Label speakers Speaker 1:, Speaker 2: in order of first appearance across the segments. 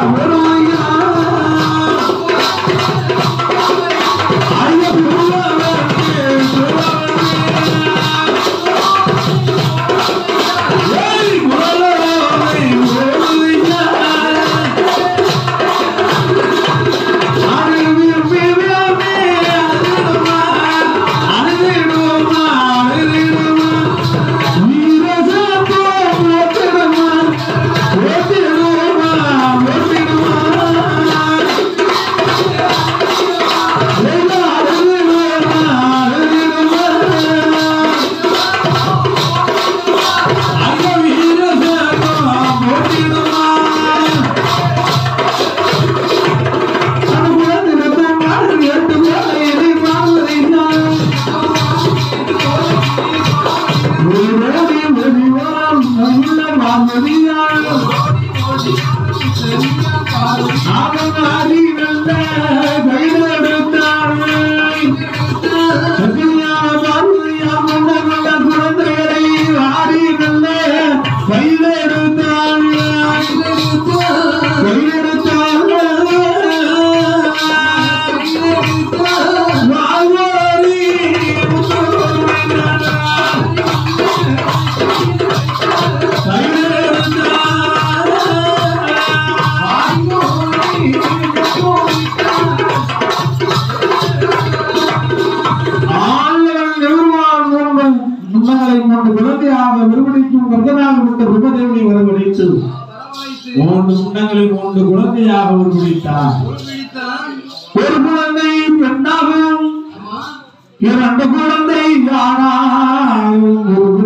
Speaker 1: ஆண்டவன் எவருமான் மூலம் முன்னங்களை கொண்டு குழந்தையாக விரும்படிக்கும் கர்த்தனாக விட்ட பிரம்மதேவனை வரவழைத்து மூன்று முன்னங்களை மூன்று குழந்தையாக உருவடித்தார் ஒரு குழந்தை பெண்ணாகவும் இரண்டு குழந்தை ஆணாகவும்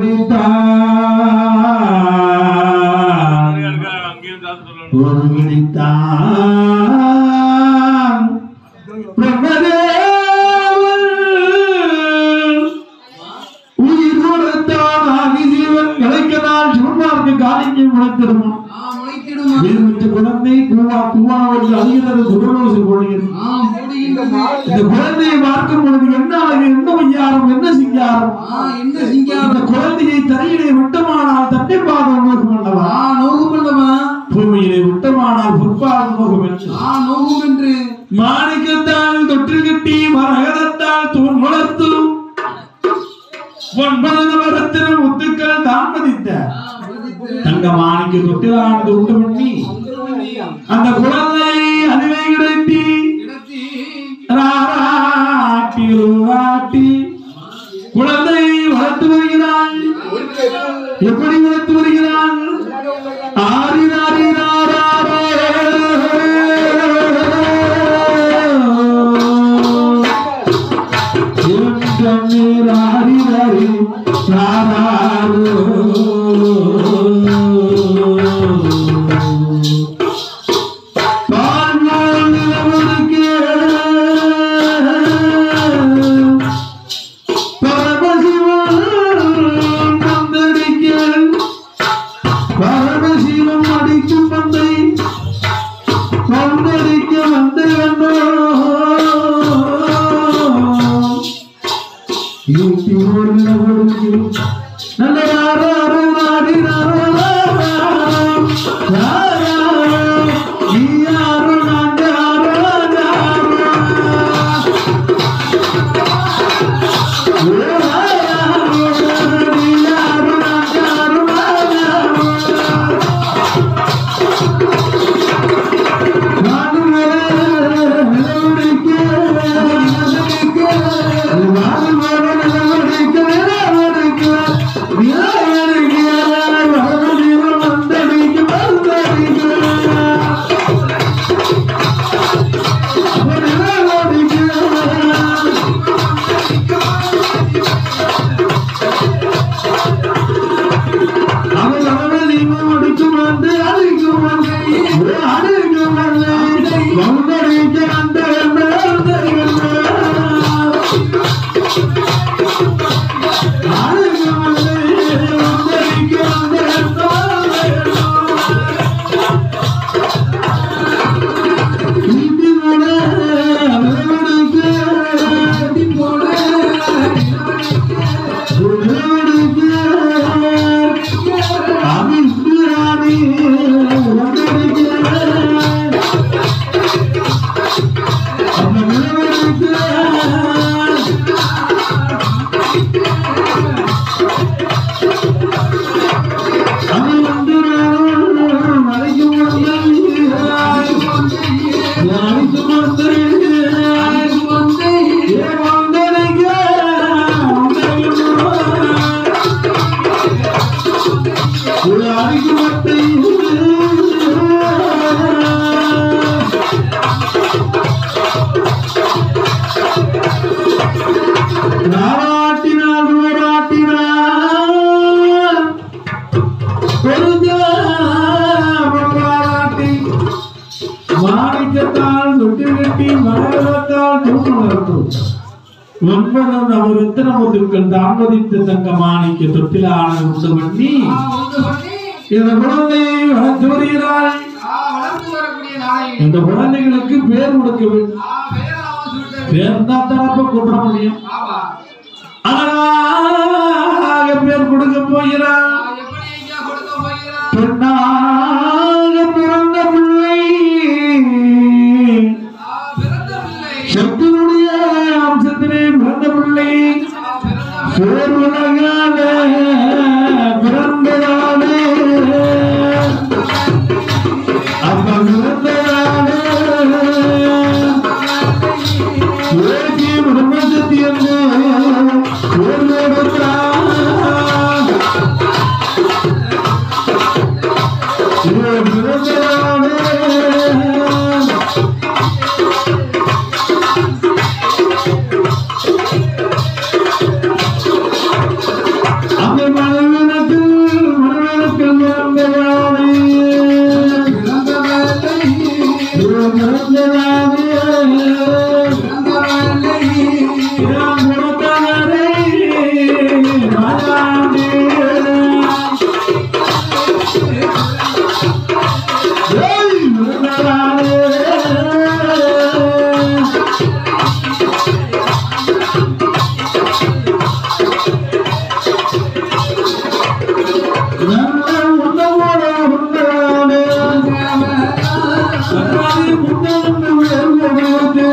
Speaker 1: உருவடித்தார் உருவடித்தான் பிரம்மதேவன் உயிர் கொடுத்தான் ஆதிதேவன் கிடைக்கனால் சிவன்மார்க்கு காலிங்கம் முளைத்திருமா வீரமிட்ட குழந்தை கூவா கூவா என்று அழுகிறது குருடோசு போடுகிறது இந்த குழந்தையை பார்க்கும் பொழுது என்ன அழகு என்ன வையாரம் என்ன சிங்காரம் இந்த குழந்தையை தரையிலே விட்டமானால் தட்டை பாதம் நோக்கும் அல்லவா பூமியிலே விட்டமானால் புற்பாதம் நோக்கும் என்று மாணிக்கத்தால் தொற்று கட்டி மரகதத்தால் தூண் வளர்த்து ஒன்பது நவரத்தின முத்துக்கள் தாமதித்த தங்க மாணிக்க தொட்டிலானது உண்டு பண்ணி அந்த குழந்தை அதுவே கிடைத்தி ராராட்டி ராட்டி குழந்தை வளர்த்து வருகிறான் எப்படி வளர்த்து வருகிறான் ஆரி ராரி பரமசிவம் அடிக்கும் பந்தை கொந்தளிக்க வந்து யூட்டி ஒரு நபருக்கு நல்ல யாரோ நாடி யாரோ நான் யாரோ அவள் அவள் நீங்களும் அடிக்கும் வந்து அடிக்கும் வந்து அடிக்கும் வந்து வந்தடிக்க அந்த அடிக்கும் வந்து வந்தடிக்க அந்த இந்தி போல அவளுக்கு அடி போல அவளுக்கு மாணிக்கத்தால் தொட்டு கட்டி மரகதத்தால் திருமணம் ஒன்பது நவரத்தினமுத்துக்கள் தாம்பதித்து தங்க மாணிக்க தொட்டிலான உண்டு பண்ணி
Speaker 2: ஆ, உண்டு பண்ணி,
Speaker 1: இந்த குழந்தையை வளர்த்து வருகிறாள்
Speaker 2: ஆ, வளர்ந்து வரக்கூடிய நாளையில்,
Speaker 1: இந்த குழந்தைகளுக்கு பேர் கொடுக்க வேண்டும்
Speaker 2: ஆ, பேராவும் சொல்லிட்டு,
Speaker 1: பேர் தான் தரப்ப கூப்பிட முடியும்
Speaker 2: ஆமா.
Speaker 1: அழகாக பேர் கொடுக்க போகிறாள்
Speaker 2: ஆ, எப்படி ஐயா கொடுக்க போகிறார்?
Speaker 1: பெண்ணாக பிறந்த பிள்ளை
Speaker 2: ஆ, பிறந்த பிள்ளை,
Speaker 1: சக்தியுடைய அம்சத்திலே பிறந்த பிள்ளை
Speaker 2: ஆ, பிறந்த பிள்ளை,
Speaker 1: சேர்வுலகான பிறந்ததானே அப்ப பிறந்ததானே ஏகி பிரம்மசக்தி என்று பேர் கொடுத்தான். இது பிறந்ததானே அந்த மனவனத்தில் மனவனத்தில் பிறந்ததானே
Speaker 2: பிறந்த வேளை,
Speaker 1: இது பிறந்ததானே
Speaker 2: பிறந்த வேளை,
Speaker 1: இடம் கொடுத்தவரே ராஜாவே. ஏய், பிறந்ததானே. நல்ல உணவோட உண்டானே. சர்வாதி முன்னேற்ற உயர்வுகளுக்கு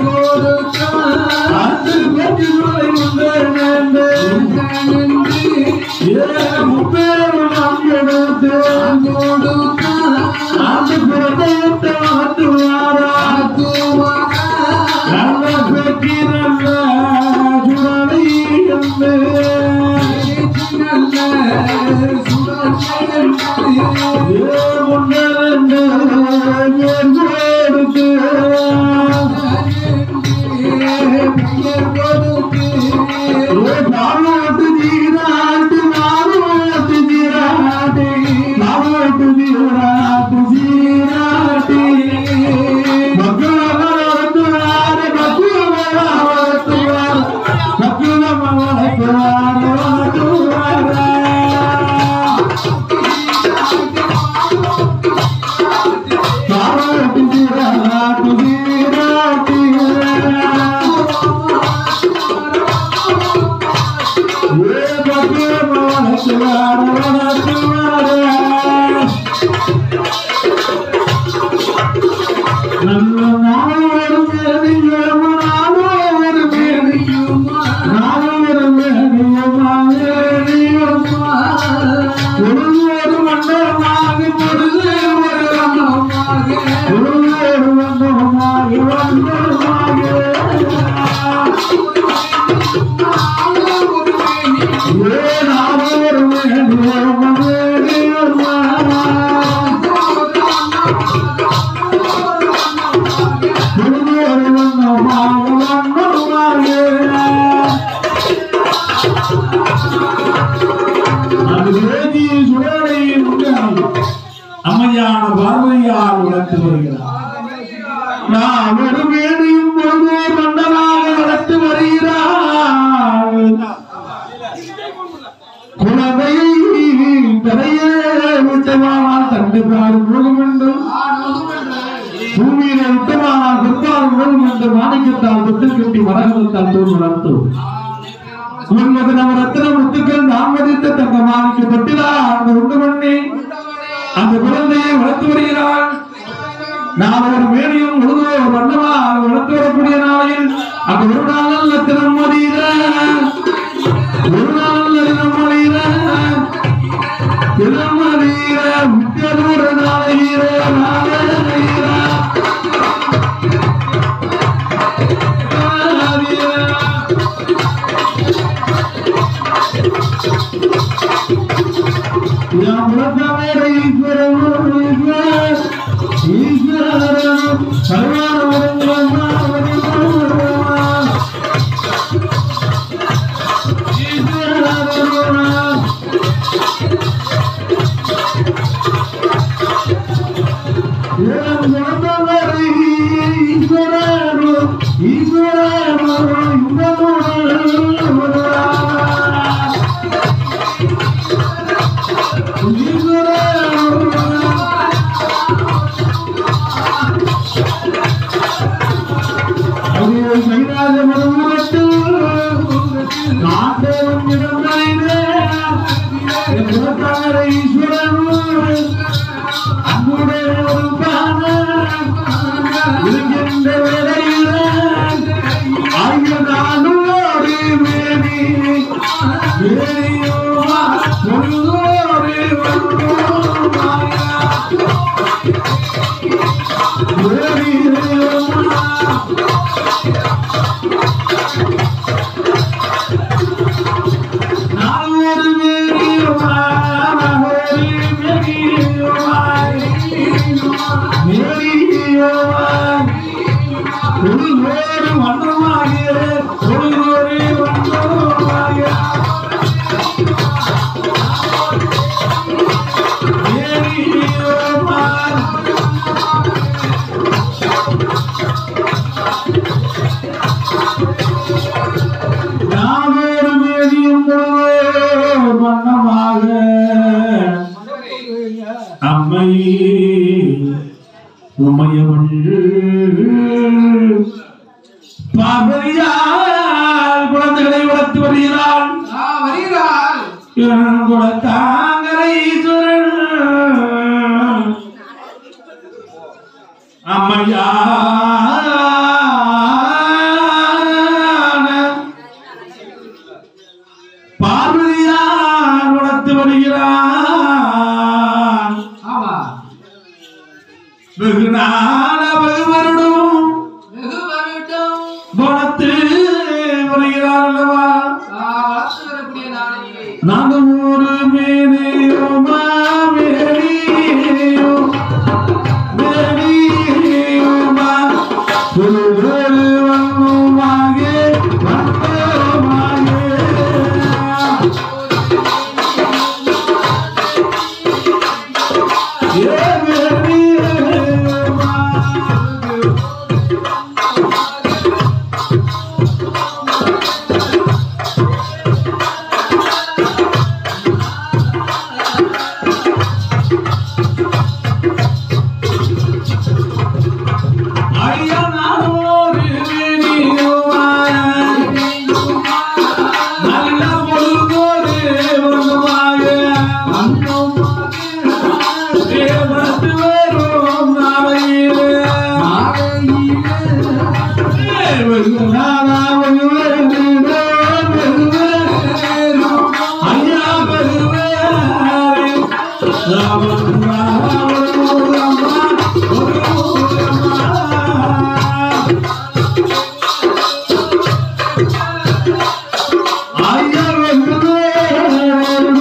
Speaker 1: அந்த பேட்டிகளை உண்டேனே. ஏ முப்பேறு நம்பிடுத்து. அந்த குழந்தையத்தை மாற்றுவாரா. நல்ல பேட்டி நல்ல சுடலை என்று. ஏ முன்னேறென்று பேர் கொடுத்து. ஏ பாலோட்டு நீராட்டு மாலோட்டு நீராட்டு பாலோட்டு நீராட்டு நீராட்டு மக்கள் வளர்த்துவாரு மக்கள் வளர்த்துவாரு மக்கள் வளர்த்துவாரு வளர்த்துவாரு பாலோட்டு நீராட்டு நீராட்டு ஏ மக்கள் வளர்த்துவாரு வளர்த்துவாரு நல்ல நாளொரு மேனியும் நாளொரு மேனியும் நாளொரு மேனியும் மேனியும் பொழுது ஒரு மண்டலமாக பொழுது ஒரு மண்டலமாக பொழுது ஒரு மண்டலமாக மண்டலமாக ஏ நாளொரு மேனியும் மேனியும் பொழுது ஒரு மண்டலமாக மண்டலமாக அது வேதி சுடலையில் உண்டாகும் அம்மையான பார்வையால் வளர்த்து வருகிறார் நான் ஒரு வேதியும் பொழுது மண்டலாக வளர்த்து வருகிறார் குழந்தையை தரையே விட்டமானால் தண்டு பாடும் முழுகும் என்றும் பூமியில விட்டமானால் பிற்பாடு முழுகும் என்று மாணிக்கத்தால் தொட்டு கட்டி மரகதத்தால் தூள் வளர்த்தோம் உன்னது நம்ம ரத்தின முத்துக்கள் நாம் மதித்த தங்க மாணிக்க தொட்டிலா அந்த உண்டு பண்ணி அந்த குழந்தையை வளர்த்து வருகிறாள் நான் ஒரு மேடையும் முழுதோ ஒரு வண்ணமா வளர்த்து வரக்கூடிய நாளையில் அந்த ஒரு நாள் ரத்தினம் மதியில ஒரு நாள் ரத்தினம் மதியில திருமதியில முக்கியதூர நாளையில நாளையில ஈஸ்வரன் ஈஸ்வரன் அன்புடைய ஒரு பாதம் இருக்கின்ற வேளையில ஆயுதானோடு மேரி மேரியோமா பொழுதோடு வந்தோமாயா மேரியோமா நான் ஒரு மேரியோமா நான் ஒரு மேரியோமா மேரியோமா ஒருவோடு வண்ணமாக ஒருவோடு வண்ணமாக மேரியோமா யாவொரு மேதியும் முழுவோர் வண்ணமாக அம்மை உமையவள் பார்வதியால் குழந்தைகளை வளர்த்து வருகிறாள்
Speaker 2: ஆ, வருகிறாள்
Speaker 1: என் குலத்தாங்கரை ஈஸ்வரன் அம்மையான பார்வதியால் வளர்த்து வருகிறான்
Speaker 2: ஆமா
Speaker 1: வெகு நாள வெகு வருடம்
Speaker 2: வெகு வரட்டும்
Speaker 1: வளர்த்து வருகிறார் அல்லவா
Speaker 2: ஆ, வளர்த்து வரக்கூடிய நாளையிலே
Speaker 1: நானும் ஒரு மேனியோமா மேனியோ மேனியோமா ஒரு வேறு வண்ணமாக வண்ணமாக ஏ மேனியோமா ஐயா நானும் ஒரு மேனியோமா நல்ல பொழுதோடு வண்ணமாக தேவத்து வரும் நாளையிலே வெகு நாளா வெகு வெகு வெகு ஐயா வெகு வேறு ராமன் ராமன் ஒரு அம்மா ஒரு அம்மா ஐயா வெகு வேறு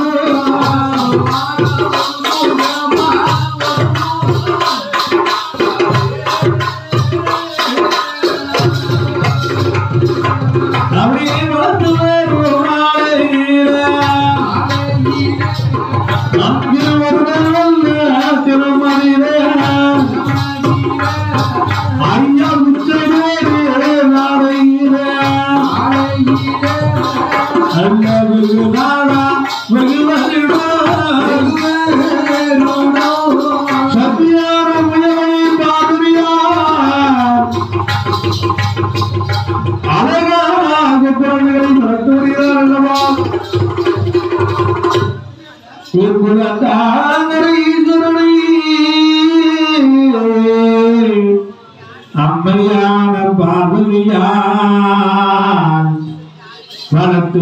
Speaker 1: அப்படியே வளர்த்து வரும் நாளையிலே அங்கே வருவல்ல திருமதியிலே ஐயா உச்சவேறு நாளையிலே அல்ல வெகு நாளா வெகு வருடம் சத்தியான முயலை பாதுரியார் அழகாக குழந்தைகளை வளர்த்து வருகிறார் அல்லவா ஈஸ்வரனை அம்மையான பாபலியார் வளர்த்து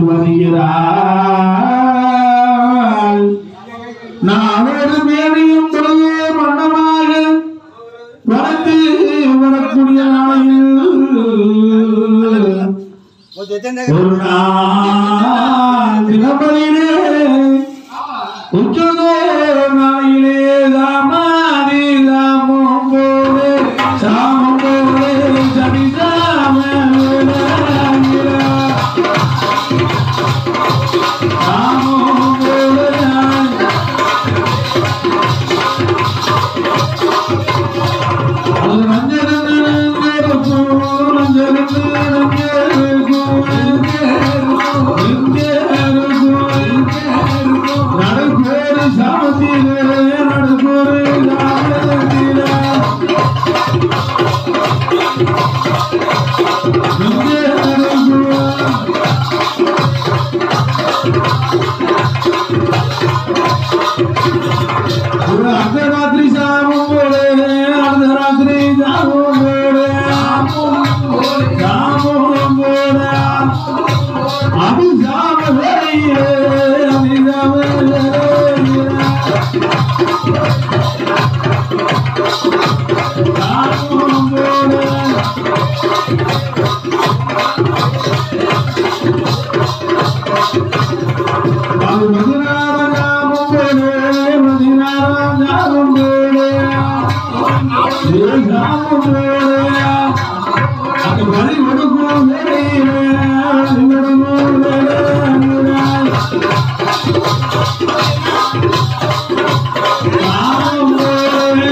Speaker 1: வருகிறார் நாளொரு மேலையும் பொழுது வண்ணமாக வளர்த்து வரக்கூடிய நாளையில் ஒரு நாள் தினப்பதிலே உச்சதோ நாளிலே தாமாதி தாமம் போலே சாமம் போலே சரிதாம சாமம் போலே அது மஞ்சள் நாமும் போல அது மதினார நாமும் போலே மதினார நாமும் போலே ஏ நாமும் போலே அது வழி கொடுக்கும் வேலையிலே வழி கொடுக்கும் வேலையிலே நாமும் போலே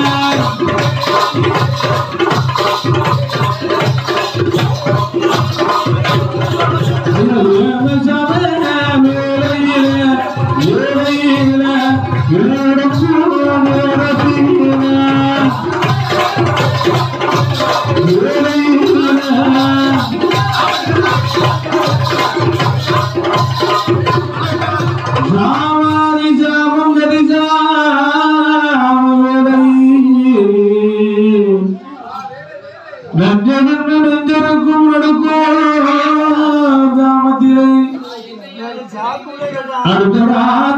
Speaker 1: நெஞ்சருக்கும் நடுக்கோ கிராமத்திலே அடுத்த